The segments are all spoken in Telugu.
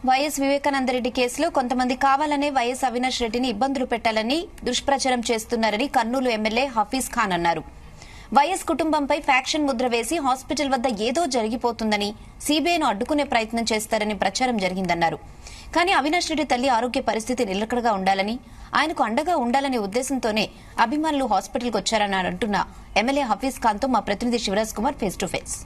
వైఎస్ వివేకానందరెడ్డి కేసులో కొంతమంది కావాలనే వైఎస్ అవినాష్ రెడ్డిని ఇబ్బందులు పెట్టాలని దుష్ప్రచారం చేస్తున్నారని కర్నూలు ఎమ్మెల్యే హఫీజ్ ఖాన్ అన్నారు వైఎస్ కుటుంబంపై ఫ్యాక్షన్ ముద్ర వేసి హాస్పిటల్ వద్ద ఏదో జరిగిపోతుందని సీబీఐను అడ్డుకునే ప్రయత్నం చేస్తారని ప్రచారం జరిగిందన్నారు కానీ అవినాష్ రెడ్డి తల్లి ఆరోగ్య పరిస్థితి నిలకడగా ఉండాలని ఆయనకు అండగా ఉండాలనే ఉద్దేశంతోనే అభిమానులు హాస్పిటల్కి వచ్చారని అంటున్న ఎమ్మెల్యే హఫీజ్ ఖాన్తో మా ప్రతినిధి Shivaraj Kumar face to face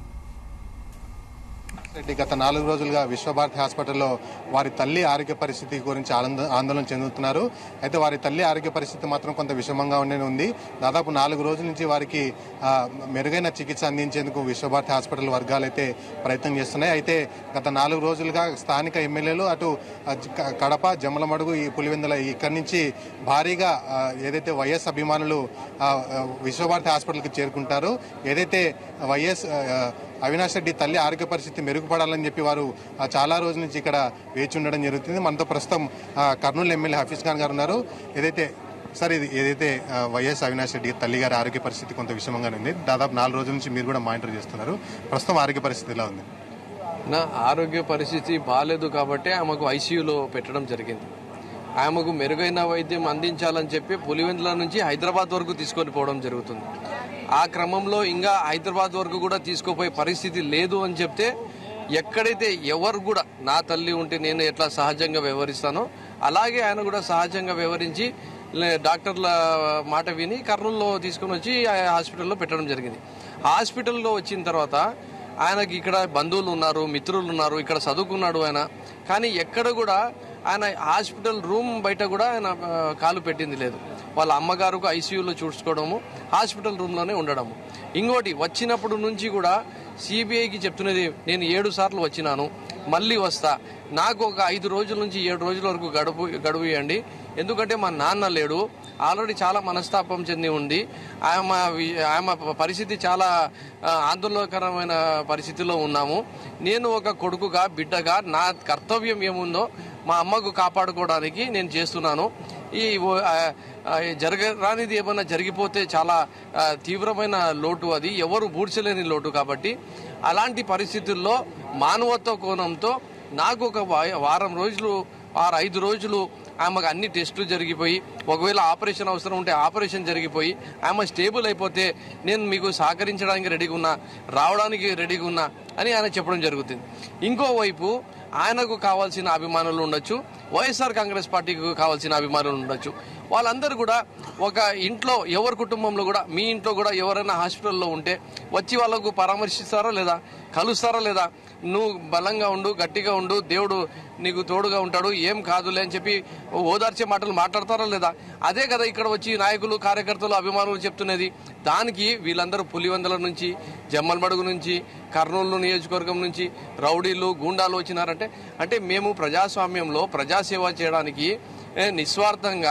Reddy గత నాలుగు రోజులుగా విశ్వభారతి హాస్పిటల్లో వారి తల్లి ఆరోగ్య పరిస్థితి గురించి ఆనంద ఆందోళన చెందుతున్నారు అయితే వారి తల్లి ఆరోగ్య పరిస్థితి మాత్రం కొంత విషమంగా ఉండే ఉంది దాదాపు నాలుగు రోజుల నుంచి వారికి ఆ, మెరుగైన చికిత్స అందించేందుకు విశ్వభారతి హాస్పిటల్ వర్గాలు అయితే ప్రయత్నం చేస్తున్నాయి అయితే గత నాలుగు రోజులుగా స్థానిక ఎమ్మెల్యేలు అటు ఆ, క- కడప జమ్మలమడుగు ఈ పులివెందుల ఇక్కడి నుంచి భారీగా ఆ, ఏదైతే వైఎస్ అభిమానులు ఆ, ఆ, విశ్వభారతి హాస్పిటల్కి చేరుకుంటారు ఏదైతే వైఎస్ ఆ, అవినాష్ రెడ్డి తల్లి ఆరోగ్య పరిస్థితి మెరుగుపడాలని చెప్పి వారు ఆ, చాలా రోజుల నుంచి ఇక్కడ వేచి ఉండడం జరుగుతుంది మనతో ప్రస్తుతం ఆ, కర్నూలు ఎమ్మెల్యే హఫీజ్ ఖాన్ గారు ఉన్నారు ఏదైతే సార్ ఇది ఏదైతే ఆ, వైఎస్ అవినాష్ రెడ్డి తల్లి గారి ఆరోగ్య పరిస్థితి కొంత విషమంగానే ఉంది దాదాపు నాలుగు రోజుల నుంచి మీరు కూడా మానిటర్ చేస్తున్నారు ప్రస్తుతం ఆరోగ్య పరిస్థితి ఎలా ఉంది నా ఆరోగ్య పరిస్థితి బాగాలేదు కాబట్టి ఆమెకు ఐసీయూలో పెట్టడం జరిగింది ఆమెకు మెరుగైన వైద్యం అందించాలని చెప్పి పులివెందుల నుంచి హైదరాబాద్ వరకు తీసుకొని పోవడం జరుగుతుంది ఆ క్రమంలో ఇంకా హైదరాబాద్ వరకు కూడా తీసుకుపోయే పరిస్థితి లేదు అని చెప్తే ఎక్కడైతే ఎవరు కూడా నా తల్లి ఉంటే నేను ఎట్లా సహజంగా వ్యవహరిస్తానో అలాగే ఆయన కూడా సహజంగా వ్యవహరించి లే- డాక్టర్ల మాట విని కర్నూలులో తీసుకొని వచ్చి ఆ హాస్పిటల్లో పెట్టడం జరిగింది హాస్పిటల్లో వచ్చిన తర్వాత ఆయనకి ఇక్కడ బంధువులు ఉన్నారు మిత్రులు ఉన్నారు ఇక్కడ చదువుకున్నాడు ఆయన కానీ ఎక్కడ కూడా ఆయన హాస్పిటల్ రూమ్ బయట కూడా ఆయన ఆ, కాలు పెట్టింది లేదు వాళ్ళ అమ్మగారుకు ఐసీయూలో చూసుకోవడము హాస్పిటల్ రూమ్లోనే ఉండడము ఇంకోటి వచ్చినప్పుడు నుంచి కూడా సిబిఐకి చెప్తున్నది నేను ఏడు సార్లు వచ్చినాను మళ్ళీ వస్తా నాకు ఒక ఐదు రోజుల నుంచి ఏడు రోజుల వరకు గడుపు గడువు ఇవ్వండి ఎందుకంటే మా నాన్న లేడు ఆల్రెడీ చాలా మనస్తాపం చెంది ఉంది ఆమె వి- ఆమె పరిస్థితి చాలా ఆ, ఆందోళనకరమైన పరిస్థితిలో ఉన్నాము నేను ఒక కొడుకుగా బిడ్డగా నా కర్తవ్యం ఏముందో మా అమ్మకు కాపాడుకోవడానికి నేను చేస్తున్నాను ఈ ఓ- ఆ, ఆ, జరగరానిది ఏమైనా జరిగిపోతే చాలా ఆ, తీవ్రమైన లోటు అది ఎవరు బూడ్చలేని లోటు కాబట్టి అలాంటి పరిస్థితుల్లో మానవత్వ కోణంతో నాకు ఒక వా- వారం రోజులు ఆరు ఐదు రోజులు ఆమెకు అన్ని టెస్టులు జరిగిపోయి ఒకవేళ ఆపరేషన్ అవసరం ఉంటే ఆపరేషన్ జరిగిపోయి ఆమె స్టేబుల్ అయిపోతే నేను మీకు సహకరించడానికి రెడీగా ఉన్నా రావడానికి రెడీగా ఉన్నా అని ఆయన చెప్పడం జరుగుతుంది ఇంకోవైపు ఆయనకు కావాల్సిన అభిమానులు ఉండొచ్చు వైఎస్ఆర్ కాంగ్రెస్ పార్టీకి కావాల్సిన అభిమానులు ఉండొచ్చు వాళ్ళందరూ కూడా ఒక ఇంట్లో ఎవరి కుటుంబంలో కూడా మీ ఇంట్లో కూడా ఎవరైనా హాస్పిటల్లో ఉంటే వచ్చి వాళ్ళకు పరామర్శిస్తారా లేదా కలుస్తారా లేదా నువ్వు బలంగా ఉండు గట్టిగా ఉండు దేవుడు నీకు తోడుగా ఉంటాడు ఏం కాదులే అని చెప్పి ఓదార్చే మాటలు మాట్లాడతారా లేదా అదే కదా ఇక్కడ వచ్చి నాయకులు కార్యకర్తలు అభిమానులు చెప్తున్నది దానికి వీళ్ళందరూ పులివందల నుంచి జమ్మలమడుగు నుంచి కర్నూలు నియోజకవర్గం నుంచి రౌడీలు గూండాలు వచ్చినారంటే అంటే మేము ప్రజాస్వామ్యంలో ప్రజాసేవ చేయడానికి ఏ, నిస్వార్థంగా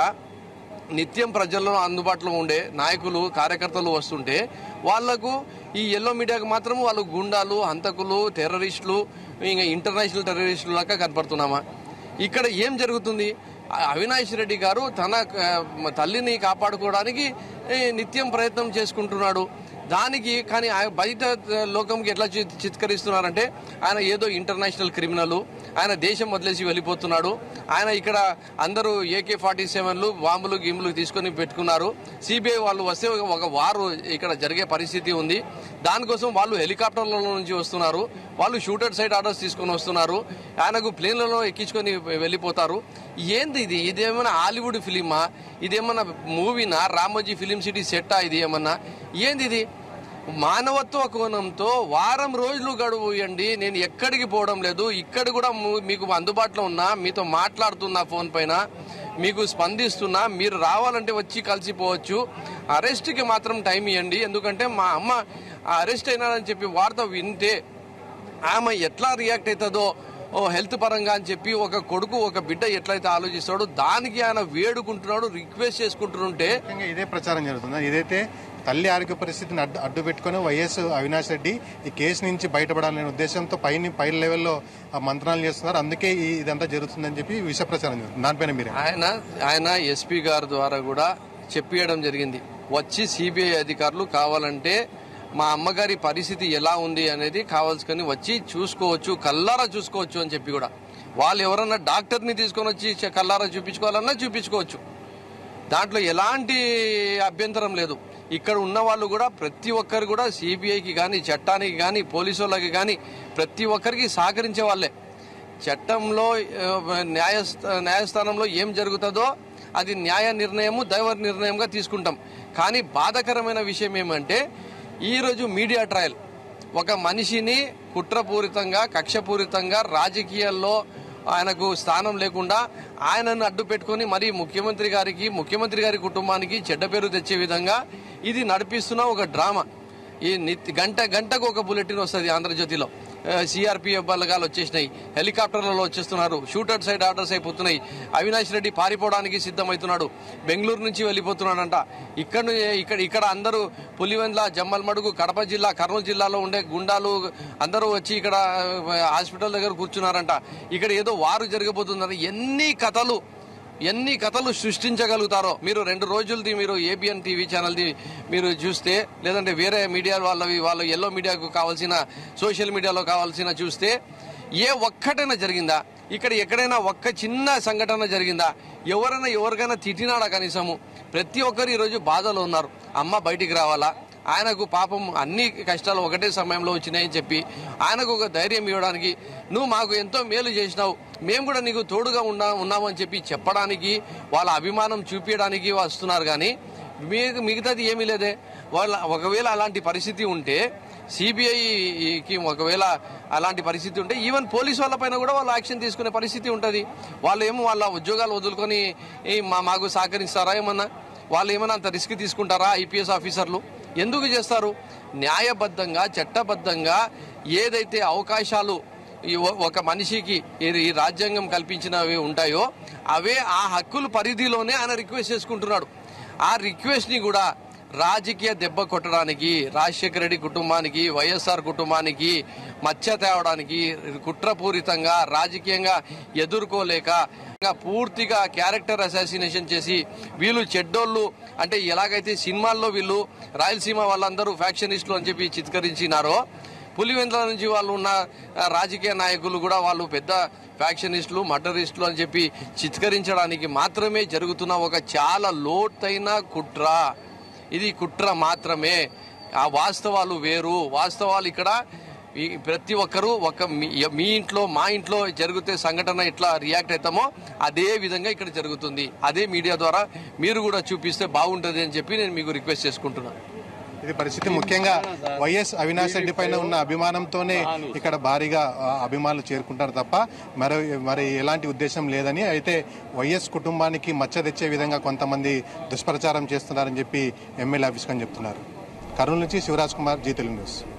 నిత్యం ప్రజల్లో అందుబాటులో ఉండే నాయకులు కార్యకర్తలు వస్తుంటే వాళ్లకు ఈ ఎల్లో మీడియాకు మాత్రం వాళ్ళు గుండాలు హంతకులు టెర్రరిస్టులు ఇంకా ఇంటర్నేషనల్ టెర్రరిస్టులు లాగా కనపడుతున్నామా ఇక్కడ ఏం జరుగుతుంది ఆ అవినాష్ రెడ్డి గారు తన ఆ, తల్లిని కాపాడుకోవడానికి ఏ, నిత్యం ప్రయత్నం చేసుకుంటున్నాడు దానికి కానీ ఆయన బయట లోకంకి ఎట్లా చి- చిత్కరిస్తున్నారంటే ఆయన ఏదో ఇంటర్నేషనల్ క్రిమినల్ ఆయన దేశం వదిలేసి వెళ్ళిపోతున్నాడు ఆయన ఇక్కడ అందరూ ఏకే ఫార్టీ సెవెన్లు బాంబులు గిమ్ములు తీసుకొని పెట్టుకున్నారు సిబిఐ వాళ్ళు వస్తే ఒక వారు ఇక్కడ జరిగే పరిస్థితి ఉంది దానికోసం వాళ్ళు హెలికాప్టర్ల నుంచి వస్తున్నారు వాళ్ళు షూటర్ సైడ్ ఆర్డర్స్ తీసుకొని వస్తున్నారు ఆయనకు ప్లేన్లలో ఎక్కించుకొని వెళ్ళిపోతారు ఏంది ఇది ఇదేమన్నా హాలీవుడ్ ఫిలిమా ఇదేమన్నా మూవీనా రామోజీ ఫిలిం సిటీ సెట్టా ఇది ఏమన్నా ఏంది ఇది మానవత్వ కోణంతో వారం రోజులు గడువు ఇవ్వండి నేను ఎక్కడికి పోవడం లేదు ఇక్కడ కూడా ము- మీకు అందుబాటులో ఉన్నా మీతో మాట్లాడుతున్నా ఫోన్ పైన మీకు స్పందిస్తున్నా మీరు రావాలంటే వచ్చి కలిసిపోవచ్చు అరెస్ట్కి మాత్రం టైం ఇవ్వండి ఎందుకంటే మా అమ్మ అరెస్ట్ అయినారని చెప్పి వార్త వింటే ఆమె ఎట్లా రియాక్ట్ అవుతుందో ఓ హెల్త్ పరంగా అని చెప్పి ఒక కొడుకు ఒక బిడ్డ ఎట్లయితే ఆలోచిస్తాడో దానికి ఆయన వేడుకుంటున్నాడు రిక్వెస్ట్ చేసుకుంటుంటే ముఖ్యంగా ఇదే ప్రచారం జరుగుతుంది ఇదైతే తల్లి ఆరోగ్య పరిస్థితిని అడ్డు అడ్డు పెట్టుకుని వైఎస్ అవినాష్ రెడ్డి ఈ కేసు నుంచి బయటపడాలనే ఉద్దేశంతో పైన పై లెవెల్లో ఆ మంత్రాలు చేస్తున్నారు అందుకే ఈ ఇదంతా జరుగుతుందని చెప్పి విష ప్రచారం జరుగుతుంది దానిపైన మీరే ఆయన ఆయన ఎస్పీ గారి ద్వారా కూడా చెప్పియడం జరిగింది వచ్చి సిబిఐ అధికారులు కావాలంటే మా అమ్మగారి పరిస్థితి ఎలా ఉంది అనేది కావాల్సుకొని వచ్చి చూసుకోవచ్చు కల్లారా చూసుకోవచ్చు అని చెప్పి కూడా వాళ్ళు ఎవరన్నా డాక్టర్ని తీసుకొని వచ్చి చె- కల్లారా చూపించుకోవాలన్నా చూపించుకోవచ్చు దాంట్లో ఎలాంటి అభ్యంతరం లేదు ఇక్కడ ఉన్న వాళ్ళు కూడా ప్రతి ఒక్కరు కూడా సిబిఐకి కానీ చట్టానికి కానీ పోలీసు వాళ్ళకి కానీ ప్రతి ఒక్కరికి సహకరించే వాళ్ళే చట్టంలో ఆ, న్యాయ న్యాయస్థానంలో ఏం జరుగుతుందో అది న్యాయ నిర్ణయము దైవ నిర్ణయంగా తీసుకుంటాం కానీ బాధాకరమైన విషయం ఏమంటే ఈరోజు మీడియా ట్రయల్ ఒక మనిషిని కుట్రపూరితంగా కక్షపూరితంగా రాజకీయాల్లో ఆయనకు స్థానం లేకుండా ఆయనను అడ్డు పెట్టుకొని మరి ముఖ్యమంత్రి గారికి ముఖ్యమంత్రి గారి కుటుంబానికి చెడ్డ పేరు తెచ్చే విధంగా ఇది నడిపిస్తున్న ఒక డ్రామా ఈ నిత్య గంట గంటకు ఒక బులెటిన్ వస్తుంది ఆంధ్రజ్యోతిలో సిఆర్పిఎఫ్ బలగాలు వచ్చేసినాయి హెలికాప్టర్లలో వచ్చేస్తున్నారు షూటర్ సైడ్ ఆర్డర్స్ అయిపోతున్నాయి అవినాష్ రెడ్డి పారిపోవడానికి సిద్ధమవుతున్నాడు బెంగళూరు నుంచి వెళ్ళిపోతున్నాడంట ఇక్కడ ను- ఇక్కడ ఇక్కడ అందరూ పులివెందుల జమ్మల్మడుగు కడప జిల్లా కర్నూలు జిల్లాలో ఉండే గుండాలు అందరూ వచ్చి ఇక్కడ ఆ, హాస్పిటల్ దగ్గర కూర్చున్నారంట ఇక్కడ ఏదో వారు జరగబోతుందని ఎన్ని కథలు ఎన్ని కథలు సృష్టించగలుగుతారో మీరు రెండు రోజులది మీరు ఏబిఎన్ టీవీ ఛానల్ది మీరు చూస్తే లేదంటే వేరే మీడియా వాళ్ళవి వాళ్ళ ఎల్లో మీడియాకు కావాల్సిన సోషల్ మీడియాలో కావాల్సిన చూస్తే ఏ ఒక్కటైనా జరిగిందా ఇక్కడ ఎక్కడైనా ఒక్క చిన్న సంఘటన జరిగిందా ఎవరైనా ఎవరికైనా తిట్టినాడా కనీసము ప్రతి ఒక్కరు ఈరోజు బాధలో ఉన్నారు అమ్మ బయటికి రావాలా ఆయనకు పాపం అన్ని కష్టాలు ఒకటే సమయంలో వచ్చినాయని చెప్పి ఆయనకు ఒక ధైర్యం ఇవ్వడానికి నువ్వు మాకు ఎంతో మేలు చేసినావు మేము కూడా నీకు తోడుగా ఉన్నా ఉన్నామని చెప్పి చెప్పడానికి వాళ్ళ అభిమానం చూపించడానికి వస్తున్నారు కానీ మీకు మిగతాది ఏమీ లేదే వాళ్ళ ఒకవేళ అలాంటి పరిస్థితి ఉంటే సిబిఐకి ఒకవేళ అలాంటి పరిస్థితి ఉంటే ఈవెన్ పోలీస్ వాళ్ళ పైన కూడా వాళ్ళు యాక్షన్ తీసుకునే పరిస్థితి ఉంటుంది వాళ్ళు ఏమో వాళ్ళ ఉద్యోగాలు వదులుకొని "ఏ, మా మాకు సహకరిస్తారా ఏమన్నా వాళ్ళు ఏమైనా అంత రిస్క్ తీసుకుంటారా ఐపీఎస్ ఆఫీసర్లు ఎందుకు చేస్తారు న్యాయబద్ధంగా చట్టబద్ధంగా ఏదైతే అవకాశాలు ఈ ఒ- ఒక మనిషికి ఈ- ఈ రాజ్యాంగం కల్పించినవి ఉంటాయో అవే ఆ హక్కుల పరిధిలోనే ఆయన రిక్వెస్ట్ చేసుకుంటున్నాడు ఆ రిక్వెస్ట్ ని కూడా రాజకీయ దెబ్బ కొట్టడానికి రాజశేఖర రెడ్డి కుటుంబానికి వైఎస్ఆర్ కుటుంబానికి మచ్చ తేవడానికి కుట్రపూరితంగా రాజకీయంగా ఎదుర్కోలేక ఇంకా పూర్తిగా క్యారెక్టర్ అసాసినేషన్ చేసి వీళ్ళు చెడ్డోళ్ళు అంటే ఎలాగైతే సినిమాల్లో వీళ్ళు రాయలసీమ వాళ్ళందరూ ఫ్యాక్షనిస్టులు అని చెప్పి చిత్కరించినారో పులివెందుల నుంచి వాళ్ళు ఉన్న ఆ, రాజకీయ నాయకులు కూడా వాళ్ళు పెద్ద ఫ్యాక్షనిస్టులు మర్డరిస్టులు అని చెప్పి చిత్కరించడానికి మాత్రమే జరుగుతున్న ఒక చాలా లోతైన కుట్ర ఇది కుట్ర మాత్రమే ఆ వాస్తవాలు వేరు వాస్తవాలు ఇక్కడ ఈ ప్రతి ఒక్కరూ ఒక మీ- మీ ఇంట్లో మా ఇంట్లో జరిగితే సంఘటన ఎట్లా రియాక్ట్ అవుతామో అదే విధంగా ఇక్కడ జరుగుతుంది అదే మీడియా ద్వారా మీరు కూడా చూపిస్తే బాగుంటుంది అని చెప్పి నేను మీకు రిక్వెస్ట్ చేసుకుంటున్నాను ఇది పరిస్థితి ముఖ్యంగా వైఎస్ అవినాష్ రెడ్డి పైన ఉన్న అభిమానంతోనే ఇక్కడ భారీగా ఆ, అభిమానులు చేరుకుంటారు తప్ప మరి మరి ఎలాంటి ఉద్దేశం లేదని అయితే వైఎస్ కుటుంబానికి మచ్చ తెచ్చే విధంగా కొంతమంది దుష్ప్రచారం చేస్తున్నారని చెప్పి ఎమ్మెల్యే ఆఫీస్ అని చెప్తున్నారు కర్నూలు నుంచి శివరాజ్ కుమార్ జీ తెలుగు న్యూస్